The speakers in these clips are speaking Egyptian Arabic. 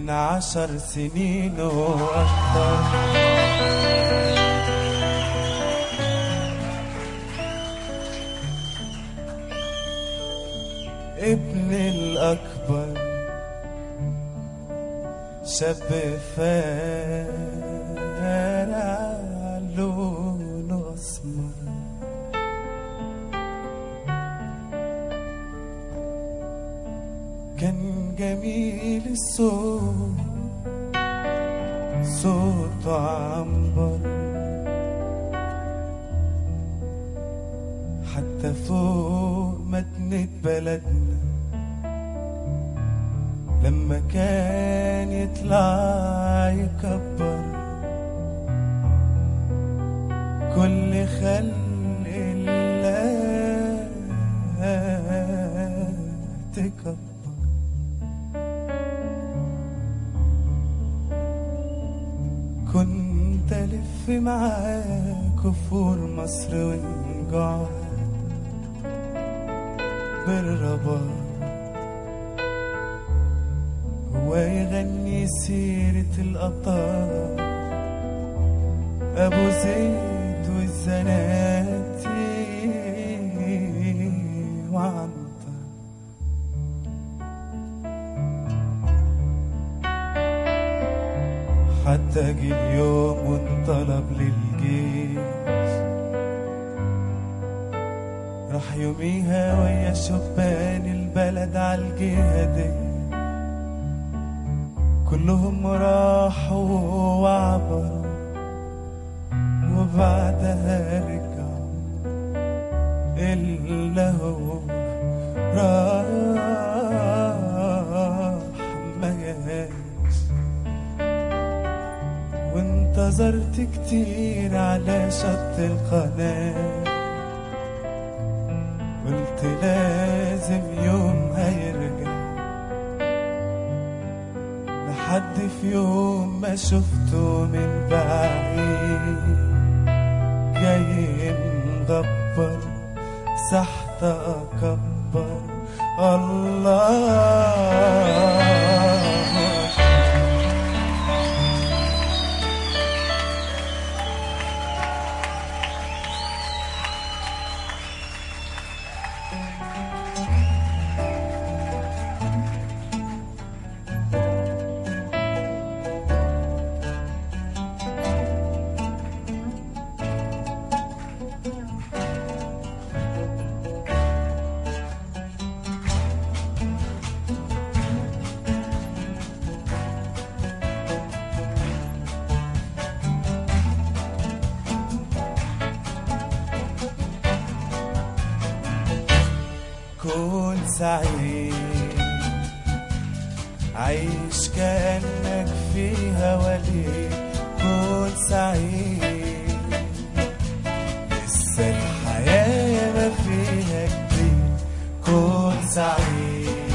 من عشر سنين وأكثر ابن الأكبر شاب فارع لونه أسمر كان جميل الصوت صوته عنبر حتى فوق مدنة بلدنا لما كان يطلع يكبر كل خلق الله تكبر كنت ألف معاه كفور مصر ونقعد بالرباط هو يغني سيرة الأبطال أبو زيد والزناتي وعنتر حتى جه اليوم وانطلب للجيش راح يوميها ويا شبان البلد عالجهادية كلهم راحوا وعبروا وبعدها رجعوا إلا هو راح ما جاش وانتظرت كتير على شط القناه قلت لازم يوم هيرجع لحد في يوم ما شفته من بعيد جاي مغبر سحت أكبر الله كون سعيد عيش كأنك فيها وليد كون سعيد لسه الحياة ما فيها جديد كون سعيد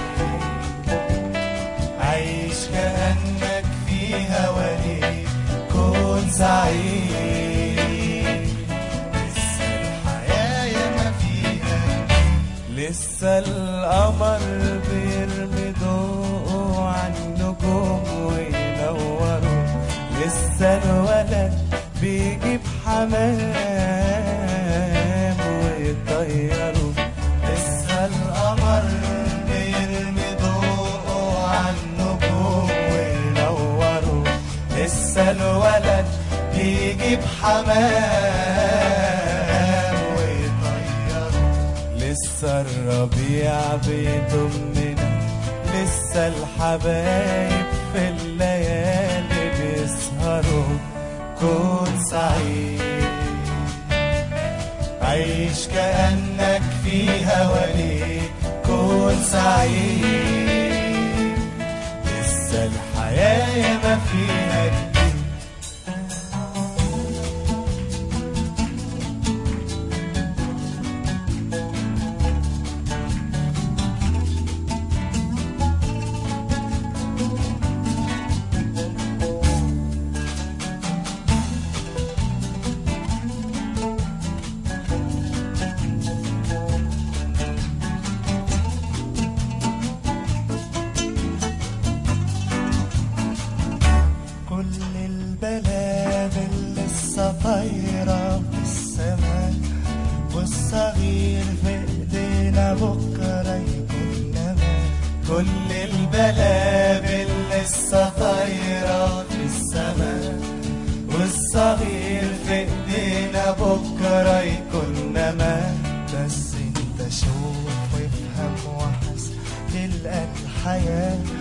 عيش كأنك فيها وليد كون سعيد لسه الحياة ما فيها لسه القمر بيرمي ضوءه على النجوم وينوروا لسه الولد بيجيب حمام ويطيروا لسه القمر بيرمي ضوءه على النجوم وينوروا لسه الولد بيجيب حمام ويطيروا لسه الربيع بيضمنا لسه الحبايب في الليالي بيسهروا كون سعيد عيش كأنك فيها وليد كون سعيد لسه الحياة ما فيها جديد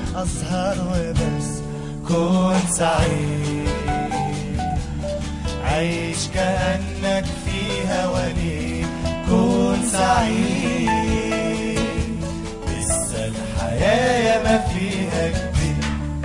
أسهر وبس كون سعيد عيش كأنك في هوانيك كون سعيد لسه الحياة يا ما فيها جديد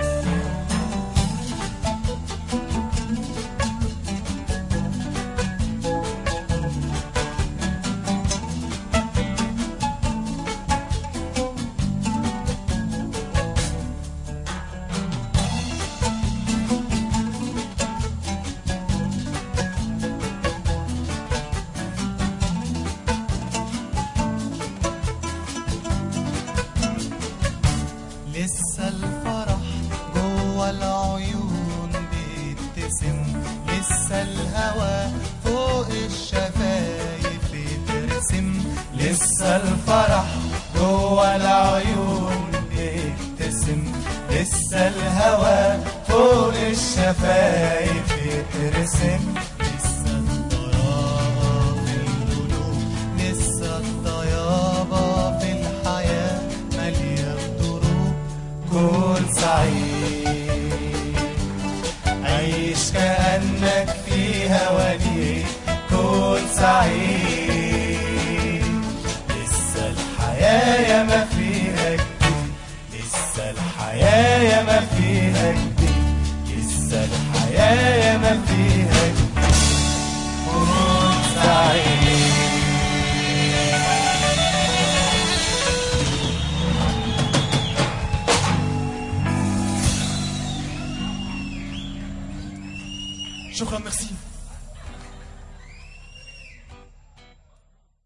لسه الفرح جوه العيون بيبتسم لسه الهوى فوق الشفايف بيترسم لسه الفرح جوه العيون بيبتسم لسه الهوى فوق الشفايف بيترسم لسه الطراوة في القلوب لسه الطيابة في الحياة مالية بدروب كون سعيد عيش كأنك في هوانيك كون سعيد لسه الحياة يا ما فيها جديد لسه الحياة يا ما فيها جديد لسه الحياة يا ما فيها جديد كون سعيد شكرا ميرسي